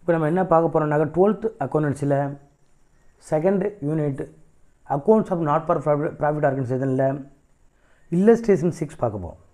இப்போ நம்ம என்ன பார்க்க போகிறோம்னாக்க டுவெல்த் அக்கௌண்டன்சியில் second unit accounts of not for profit profit ஆர்கனைசேஷனில் இல்லஸ்ட்ரேஷன் சிக்ஸ் பார்க்க போகிறோம்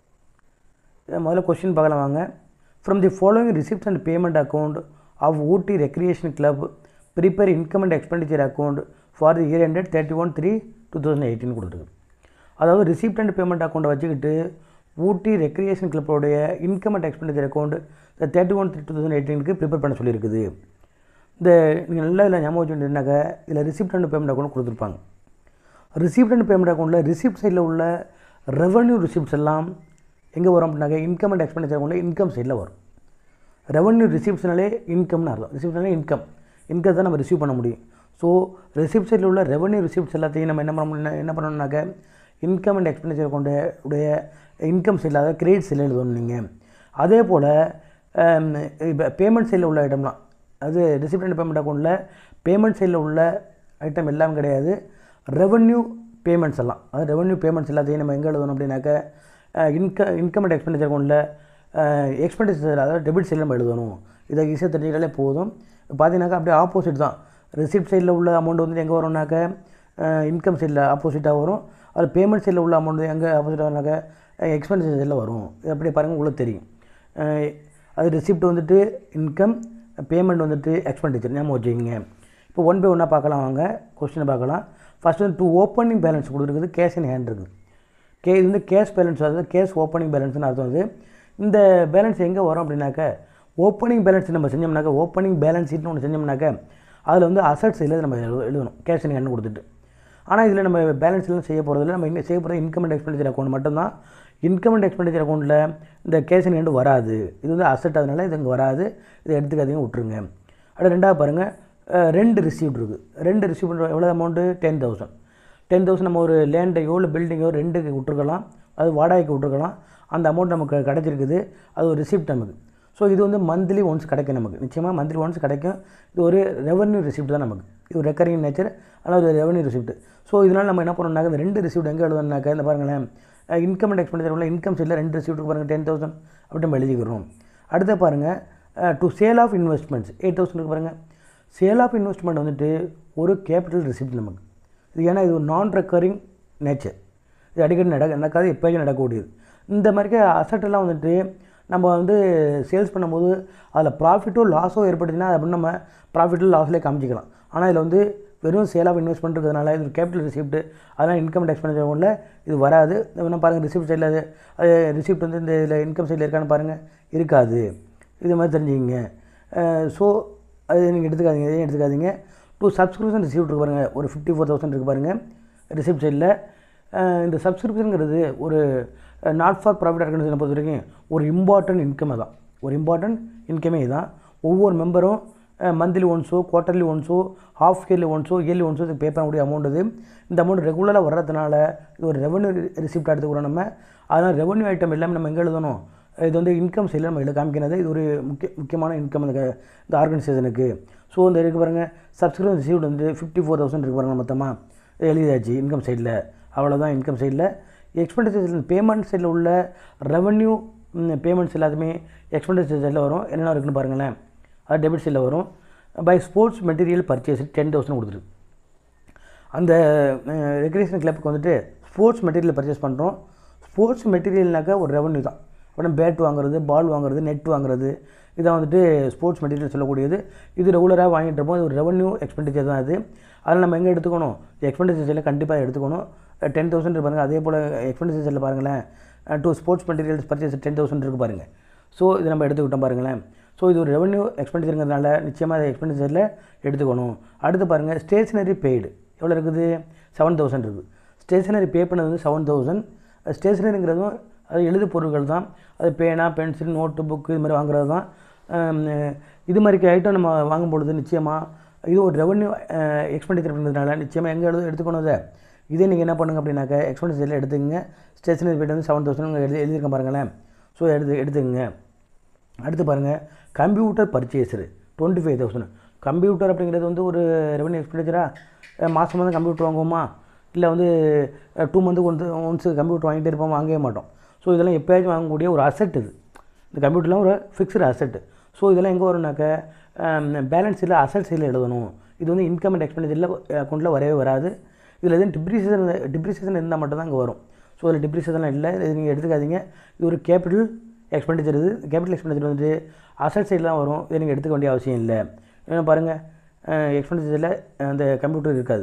இதை முதல்ல கொஸ்டின் பார்க்கலாம் வாங்க from the following receipts and payment account of Ooty recreation club prepare income and expenditure account for the year hundred thirty one three two thousand eighteen கொடுத்துருக்கு அதாவது receipt and payment அக்கௌண்ட்டை வச்சுக்கிட்டு ஊட்டி ரெக்ரியேஷன் கிளப்போடைய income and expenditure account thirty one three two thousand எயிட்டீனுக்கு prepare பண்ண சொல்லியிருக்குது இந்த நீங்கள் நல்லா இதில் ஞாபகம் வச்சுருந்தாக்க இதில் ரிசிப்ட் அண்ட் பேமெண்ட் அக்கௌண்ட் கொடுத்துருப்பாங்க ரிசிப்ட் அண்ட் பேமெண்ட் அக்கௌண்ட்டில் ரிசிப்ட் சைடில் உள்ள ரெவன்யூ ரிசிப்ட்ஸ் எல்லாம் எங்கே வரும் அப்படின்னாக்க இன்கம் அண்ட் எக்ஸ்பெண்டிச்சர் அக்கௌண்ட்டில் இன்கம் சைடில் வரும் ரெவன்யூ ரிசிப்ட்ஸ்னாலே இன்கம்னு அர்த்தம் ரிசிப்ட்னாலே இன்கம் இன்கம் தான் நம்ம ரிசீவ் பண்ண முடியும் ஸோ ரிசிப்ட் சைடில் உள்ள ரெவன்யூ ரிசிப்ட்ஸ் எல்லாத்தையும் நம்ம என்ன பண்ண முடியும் என்ன பண்ணணும்னாக்க இன்கம் அண்ட் எக்ஸ்பெண்டிச்சர் அக்கௌண்ட்டு உடைய இன்கம் சைடில் அதாவது கிரெடிட் சைடில் எழுதணும் நீங்கள் அதே போல் இப்போ பேமெண்ட் சைடில் உள்ள ஐட்டம்லாம் அது ரிசிப்ட் அண்ட் பேமெண்ட் அக்கௌண்ட்டில் பேமெண்ட் சைடில் உள்ள ஐட்டம் எல்லாம் கிடையாது ரெவன்யூ பேமெண்ட்ஸ் எல்லாம் அதாவது ரெவன்யூ பேமெண்ட்ஸ் எல்லாத்தையும் நம்ம எங்கே எழுதணும் அப்படின்னாக்க இன்க இன்கம் அண்ட் எக்ஸ்பெண்டிச்சர் அக்கௌண்ட்டில் எக்ஸ்பெண்டிச்சர் அதாவது டெபிட் சைடில் நம்ம எழுதணும் இதை ஈஸியாக தெரிஞ்சுக்கிட்டாலே போதும் பார்த்தீங்கன்னாக்கா அப்படியே ஆப்போசிட் தான் ரிசிப்ட் சைடில் உள்ள அமௌண்ட் வந்து எங்கே வரும்னாக்க இன்கம் சைடில் ஆப்போசிட்டாக வரும் அது பேமெண்ட் சைடில் உள்ள அமௌண்ட் எங்கே ஆப்போசிட்டாக வரும்னாக்க எக்ஸ்பெண்டிச்சர் சைடில் வரும் இது அப்படியே பாருங்கள் உங்களுக்கு தெரியும் அது ரிசிப்ட் வந்துட்டு இன்கம் பேமெண்ட் வந்துட்டு எக்ஸ்பெண்டிச்சர் ஞாபகம் வச்சுக்கிங்க இப்போ ஒன் பை ஒன்னாக பார்க்கலாம் வாங்க கொஸ்டினை பார்க்கலாம் ஃபஸ்ட்டு வந்து டூ ஓப்பனிங் பேலன்ஸ் கொடுத்துருக்குது கேஷ் இன் ஹேண்ட் இருக்குது கே இது வந்து கேஷ் பேலன்ஸ் அதாவது கேஷ் ஓப்பனிங் பேலன்ஸ்னு அர்த்தம் அது இந்த பேலன்ஸ் எங்கே வரும் அப்படின்னாக்க ஓப்பனிங் பேலன்ஸ் நம்ம செஞ்சோம்னாக்க ஓப்பனிங் பேலன்ஸ் ஷீட்னு ஒன்று செஞ்சோம்னாக்க அதில் வந்து அசட்ஸ் இல்லை நம்ம எழு எழுதணும் கேஷ் இன் ஹேண்ட் கொடுத்துட்டு ஆனால் இதில் நம்ம பேலன்ஸ் எல்லாம் செய்ய போகிறதில்ல நம்ம இன்னும் செய்ய போகிறது இன்கம் அண்ட் எக்ஸ்பெண்டிச்சர் அக்கௌண்ட் மட்டும்தான் இன்கம் அண்ட் எக்ஸ்பெண்டிச்சர் அக்கௌண்ட்டில் இந்த கேஷ் இன் ஹேண்டு வராது இது வந்து அசட் அதனால இது இங்கே வராது இதை எடுத்துக்காதீங்க விட்ருங்க அடுத்து ரெண்டாவது பாருங்கள் ரெண்டு ரிசீவ்ட் இருக்குது ரெண்டு ரிசீவ்ட் எவ்வளோ amount ten thousand ten thousand நம்ம ஒரு லேண்டையோ இல்லை பில்டிங்கோ ரெண்டுக்கு விட்ருக்கலாம் அது வாடகைக்கு விட்ருக்கலாம் அந்த அமௌண்ட் நமக்கு கிடச்சிருக்குது அது ஒரு ரிசிப்ட் நமக்கு ஸோ இது வந்து மந்த்லி ஒன்ஸ் கிடைக்கும் நமக்கு நிச்சயமாக மந்த்லி ஒன்ஸ் கிடைக்கும் இது ஒரு ரெவன்யூ ரிசிப்ட் தான் நமக்கு இது ஒரு ரெக்கரிங் நேச்சர் ஆனால் ஒரு ரெவன்யூ ரிசிப்ட் ஸோ இதனால் நம்ம என்ன பண்ணணும்னாக்க இந்த ரெண்டு ரிசிப்ட் எங்கே எழுதணும்னாக்க இந்த பாருங்களேன் இன்கம் அண்ட் எக்ஸ்பெண்டிச்சர் உள்ள இன்கம் சைடில் ரெண்டு ரிசிப்ட்டுக்கு பாருங்கள் டென் தௌசண்ட் அப்படி நம்ம எழுதிக்கிறோம் அடுத்து பாருங்கள் to sale of investments eight தௌசண்ட்க்கு பாருங்கள் சேல் ஆஃப் இன்வெஸ்ட்மெண்ட் வந்துட்டு ஒரு கேபிட்டல் ரிசிப்ட் நமக்கு இது ஏன்னா இது ஒரு நான் ரெக்கரிங் நேச்சர் இது அடிக்கடி நட நடக்காது எப்போயும் நடக்கக்கூடியது இந்த மாதிரி அசட்டெல்லாம் வந்துட்டு நம்ம வந்து சேல்ஸ் பண்ணும்போது அதில் ப்ராஃபிட்டோ லாஸோ ஏற்பட்டுச்சுன்னா அது அப்படின்னு நம்ம ப்ராஃபிட்டோ லாஸ்லேயே காமிச்சிக்கலாம் ஆனால் இதில் வந்து வெறும் சேல் ஆஃப் இன்வெஸ்ட்மெண்ட் இருக்கிறதுனால இது கேபிட்டல் ரிசிப்ட் அதனால் இன்கம் டேக்ஸ் பண்ண இது வராது என்ன பாருங்கள் ரிசிப்ட் சைடில் அது அது ரிசிப்ட் வந்து இந்த இதில் இன்கம் சைடில் இருக்கான்னு பாருங்கள் இருக்காது இது மாதிரி தெரிஞ்சுக்கிங்க ஸோ அது நீங்கள் எடுத்துக்காதீங்க எதையும் எடுத்துக்காதீங்க டூ சப்ஸ்கிரிப்ஷன் ரிசிப்ட் இருக்கு பாருங்கள் ஒரு ஃபிஃப்டி ஃபோர் தௌசண்ட் இருக்குது பாருங்கள் ரிசிப்ட் சைடில் இந்த சப்ஸ்கிரிப்ஷனுங்கிறது ஒரு நாட் ஃபார் ப்ராஃபிட் ஆர்கனைசேஷனை பொறுத்த வரைக்கும் ஒரு இம்பார்ட்டன்ட் இன்கமே தான் ஒரு இம்பார்ட்டன்ட் இன்கமே தான் ஒவ்வொரு மெம்பரும் மந்த்லி ஒன்ஸோ குவார்ட்டர்லி ஒன்ஸோ ஹாஃப் இயர்லி ஒன்ஸோ இயர்லி ஒன்ஸோ இதுக்கு பே பண்ணக்கூடிய அமௌண்ட் இது இந்த அமௌண்ட் ரெகுலராக வர்றதுனால இது ஒரு ரெவன்யூ ரிசிப்ட் எடுத்துக்கிறோம் நம்ம அதனால் ரெவன்யூ ஐட்டம் எல்லாமே நம்ம எங்கே எழுதணும் இது வந்து இன்கம் சைடில் நம்ம எழுத காமிக்கிறது இது ஒரு முக்கிய முக்கியமான இன்கம் இந்த இந்த ஆர்கனைசேஷனுக்கு ஸோ இந்த இருக்குது பாருங்கள் சப்ஸ்கிரிப்ஷன் ரிசீவ்ட் வந்து ஃபிஃப்டி ஃபோர் தௌசண்ட் இருக்கு பாருங்கள் மொத்தமாக எழுதியாச்சு இன்கம் சைடில் அவ்வளோதான் இன்கம் சைடில் எக்ஸ்பெண்டிச்சர் பேமெண்ட் சைடில் உள்ள ரெவன்யூ பேமெண்ட்ஸ் எல்லாத்துமே எக்ஸ்பெண்டிச்சர் சைடில் வரும் என்னென்ன இருக்குன்னு பாருங்களேன் அது டெபிட் சைடில் வரும் by sports material purchase ten thousand கொடுத்துரு அந்த ரெக்ரியேஷன் கிளப்புக்கு வந்துட்டு ஸ்போர்ட்ஸ் மெட்டீரியல் பர்ச்சேஸ் பண்ணுறோம் ஸ்போர்ட்ஸ் மெட்டீரியல்னாக்கா ஒரு ரெவன்யூ தான் அப்புறம் பேட் வாங்குறது பால் வாங்குறது நெட் வாங்குறது இதை வந்துட்டு ஸ்போர்ட்ஸ் மெட்டீரியல் சொல்லக்கூடியது இது ரெகுலராக வாங்கிட்டு இருப்போம் இது ஒரு ரெவன்யூ எக்ஸ்பெண்டிச்சர் தான் அது அதில் நம்ம எங்கே எடுத்துக்கணும் எக்ஸ்பெண்டிச்சர் சைடில் கண்டிப்பாக எடுத்துக்கணும் டென் தௌசண்ட் பாருங்கள் அதே போல் எக்ஸ்பெண்டிச்சர் சைடில் பாருங்களேன் to sports materials purchase ten thousand இருக்குது பாருங்கள் ஸோ இது நம்ம எடுத்துக்கிட்டோம் பாருங்களேன் ஸோ இது ஒரு ரெவன்யூ எக்ஸ்பெண்டிச்சருங்கிறதுனால நிச்சயமாக அதை எக்ஸ்பெண்டிச்சரில் எடுத்துக்கணும் அடுத்து பாருங்கள் ஸ்டேஷ்னரி பெய்டு எவ்வளோ இருக்குது செவன் தௌசண்ட் இருக்குது ஸ்டேஷ்னரி பே பண்ணது வந்து செவன் தௌசண்ட் ஸ்டேஷ்னரிங்கிறதும் அது எழுது பொருட்கள் தான் அது பேனா பென்சில் நோட்டு புக்கு இது மாதிரி வாங்குறது தான் இது மாதிரி ஐட்டம் நம்ம வாங்கும் பொழுது நிச்சயமாக இது ஒரு ரெவன்யூ எக்ஸ்பெண்டிச்சர் பண்ணுறதுனால நிச்சயமாக எங்கே எழுது எடுத்துக்கணும் அதை இதே நீங்கள் என்ன பண்ணுங்க அப்படின்னாக்க எக்ஸ்பெண்டிச்சரில் எடுத்துக்கங்க ஸ்டேஷனரி போய்ட்டு வந்து செவன் தௌசண்ட் எழுதி எழுதியிருக்கேன் பாருங்களேன் ஸோ எடுத்து எடுத்துக்கங்க அடுத்து பாருங்கள் computer purchaser twenty five thousand computer அப்படிங்கிறது வந்து ஒரு ரெவன்யூ எக்ஸ்பெண்டிச்சராக மாதம் மாதம் கம்ப்யூட்டர் வாங்குவோமா இல்லை வந்து டூ மந்த்துக்கு ஒன்று ஒன்ஸு கம்ப்யூட்டர் வாங்கிட்டே இருப்போம் வாங்கவே மாட்டோம் ஸோ இதெல்லாம் எப்போயாச்சும் வாங்கக்கூடிய ஒரு அசெட் இது இந்த கம்ப்யூட்டர்லாம் ஒரு ஃபிக்ஸ்டு அசெட்டு ஸோ இதெல்லாம் எங்கே வரும்னாக்க பேலன்ஸ் இல்லை அசட் சைடில் எழுதணும் இது வந்து இன்கம் அண்ட் எக்ஸ்பெண்டிச்சரில் அக்கௌண்ட்டில் வரவே வராது இதில் எதுவும் டிப்ரிசியேஷன் டிப்ரிசியேஷன் இருந்தால் மட்டும் தான் இங்கே வரும் ஸோ அதில் டிப்ரிசியேஷன்லாம் இல்லை இது நீங்கள் எடுத்துக்காதீங்க இது ஒரு கேபிட்டல் எக்ஸ்பெண்டிச்சர் இது கேபிட்டல் எக்ஸ்பெண்டிச்சர் வந்துட்டு அசட் சைடில் தான் வரும் இதை நீங்கள் எடுத்துக்க வேண்டிய அவசியம் இல்லை ஏன்னா பாருங்கள் எக்ஸ்பெண்டிச்சரில் அந்த கம்ப்யூட்டர் இருக்காது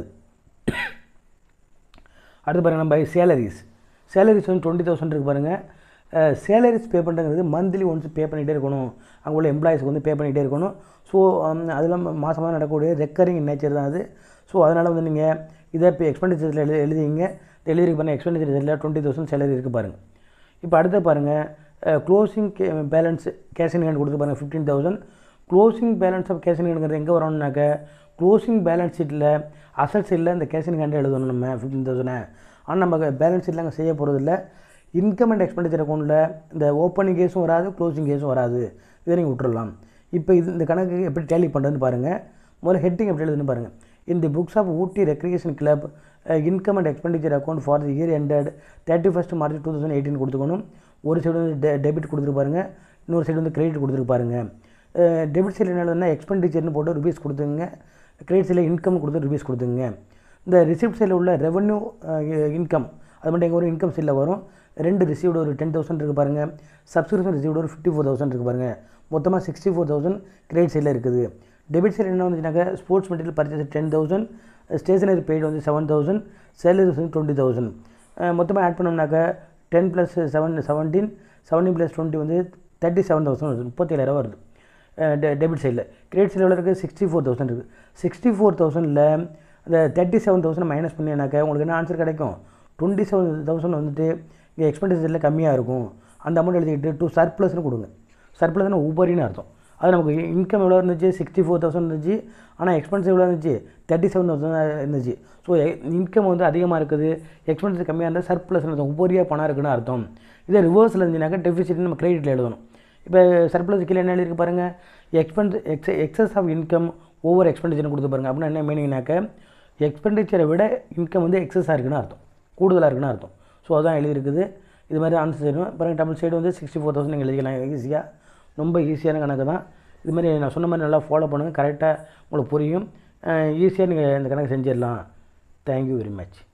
அடுத்து பாருங்கள் நம்ம சேலரிஸ் சேலரிஸ் வந்து டுவெண்ட்டி தௌசண்ட் இருக்குது பாருங்கள் சேலரிஸ் பே பண்ணுறது மந்த்லி ஒன்ஸ் பே பண்ணிகிட்டே இருக்கணும் அங்கே உள்ள எம்ப்ளாயிஸ்க்கு வந்து பே பண்ணிகிட்டே இருக்கணும் ஸோ அதெல்லாம் மாதம் மாதம் நடக்கக்கூடிய ரெக்கரிங் நேச்சர் தான் அது ஸோ அதனால் வந்து நீங்கள் இதை இப்போ எக்ஸ்பெண்டிச்சரில் எழுதி எழுதிங்க எழுதிருக்கு பாருங்கள் எக்ஸ்பெண்டிச்சர் இதில் டுவெண்ட்டி தௌசண்ட் சேலரி இருக்குது பாருங்கள் இப்போ அடுத்து பாருங்கள் க்ளோசிங் கே பேலன்ஸ் கேஷ் இன் ஹேண்ட் கொடுத்து பாருங்கள் fifteen thousand closing balance of cash in ஹேண்டுங்கிறது எங்கே வரணும்னாக்க க்ளோசிங் பேலன்ஸ் ஷீட்டில் அசட் சைடில் இந்த கேஷ் இன் ஹேண்ட் எழுதணும் நம்ம ஃபிஃப்டீன் தௌசண்ட் ஆனால் நம்ம பேலன்ஸ் ஷீட்டில் அங்கே செய்ய போகிறதில்ல இன்கம் அண்ட் எக்ஸ்பெண்டிச்சர் அக்கௌண்ட்டில் இந்த ஓப்பனிங் கேஸும் வராது க்ளோசிங் கேஸும் வராது இதை நீங்கள் விட்டுறலாம் இப்போ இது இந்த கணக்கு எப்படி டேலி பண்ணுறதுன்னு பாருங்கள் முதல்ல ஹெட்டிங் எப்படி எழுதுன்னு பாருங்கள் இந்த books of Ooty recreation club income and expenditure account for the year ended thirty first March two thousand eighteen கொடுத்துக்கணும் ஒரு சைடு வந்து டெ டெபிட் கொடுத்துருப்பாருங்க இன்னொரு சைடு வந்து கிரெடிட் கொடுத்துருப்பாருங்க டெபிட் சைடில் என்ன எழுதுனா எக்ஸ்பெண்டிச்சர்னு போட்டு ருபீஸ் கொடுத்துங்க கிரெடிட் சைடில் இன்கம் கொடுத்து ருபீஸ் கொடுத்துங்க இந்த ரிசிப்ட் சைடில் உள்ள ரெவன்யூ இன்கம் அது மட்டும் எங்கள் ஒரு இன்கம் சைடில் வரும் ரெண்டு ரிசீவ்டு ஒரு டென் தௌசண்ட் இருக்குது பாருங்கள் சப்ஸ்கிரிப்ஷன் ரிசீவ்டு ஒரு ஃபிஃப்டி ஃபோர் தௌசண்ட் இருக்குது பாருங்கள் மொத்தமாக சிக்ஸ்டி ஃபோர் தௌசண்ட் கிரெடிட் சைடில் இருக்குது டெபிட் சைடு என்ன வந்துச்சுனாக்கா sports material purchase ten thousand stationery paid வந்து செவன் தௌசண்ட் சேலரி வந்து டுவெண்ட்டி தௌசண்ட் மொத்தமாக ஆட் பண்ணோம்னாக்கா ten plus seven seventeen seventeen plus twenty வந்து தேர்ட்டி செவன் தௌசண்ட் வருது முப்பத்தேழாயிரம் வருது டெபிட் சைடில் கிரெடிட் சைடில் இருக்குது சிக்ஸ்டி ஃபோர் தௌசண்ட் இருக்குது சிக்ஸ்டி ஃபோர் தௌசண்டில் அந்த தேர்ட்டி செவன் தௌசண்ட் மைனஸ் பண்ணினாக்கா உங்களுக்கு என்ன ஆன்சர் கிடைக்கும் டுவெண்ட்டி செவன் தௌசண்ட் வந்துட்டு இங்கே எக்ஸ்பெண்டிச்சரில் கம்மியாக இருக்கும் அந்த அமௌண்ட் எழுதிக்கிட்டு டூ சர்ப்ளஸ்னு கொடுங்க சர்ப்ளஸ்னு உபரின்னு அர்த்தம் அது நமக்கு இன்கம் எவ்வளோ இருந்துச்சு சிக்ஸ்டி ஃபோர் தௌசண்ட் இருந்துச்சு ஆனால் எக்ஸ்பென்ஸ் எவ்வளோ இருந்துச்சு தேர்ட்டி செவன் தௌசண்ட் இருந்துச்சு ஸோ இன்கம் வந்து அதிகமாக இருக்குது எக்ஸ்பென்ஸ் கம்மியாக இருந்தால் சர்ப்ளஸ் அர்த்தம் உபரியாக பணம் இருக்குன்னு அர்த்தம் இதே ரிவர்ஸில் இருந்துச்சுனாக்கா டெபிசிட் நம்ம கிரெடிட்டில் எழுதணும் இப்போ சர்ப்ளஸ் கீழே என்ன எழுதிருக்கு பாருங்கள் expense ex excess of income over expenditure கொடுத்து பாருங்கள் அப்படின்னா என்ன மீனிங்னாக்க எக்ஸ்பெண்டிச்சரை விட இன்கம் வந்து எக்ஸஸாக இருக்குன்னு அர்த்தம் கூடுதலாக இருக்குன்னு அர்த்தம் ஸோ அதான் எழுதியிருக்குது இது மாதிரி ஆன்சர் செய்யணும் பாருங்கள் டபுள் சைடு வந்து சிக்ஸ்டி ஃபோர் தௌசண்ட் நீங்கள் எழுதிக்கலாம் ஈஸியாக ரொம்ப ஈஸியான கணக்கு தான் இது மாதிரி நான் சொன்ன மாதிரி நல்லா ஃபாலோ பண்ணுங்கள் கரெக்டாக உங்களுக்கு புரியும் ஈஸியாக நீங்கள் இந்த கணக்கு செஞ்சிடலாம் தேங்க்யூ வெரி மச்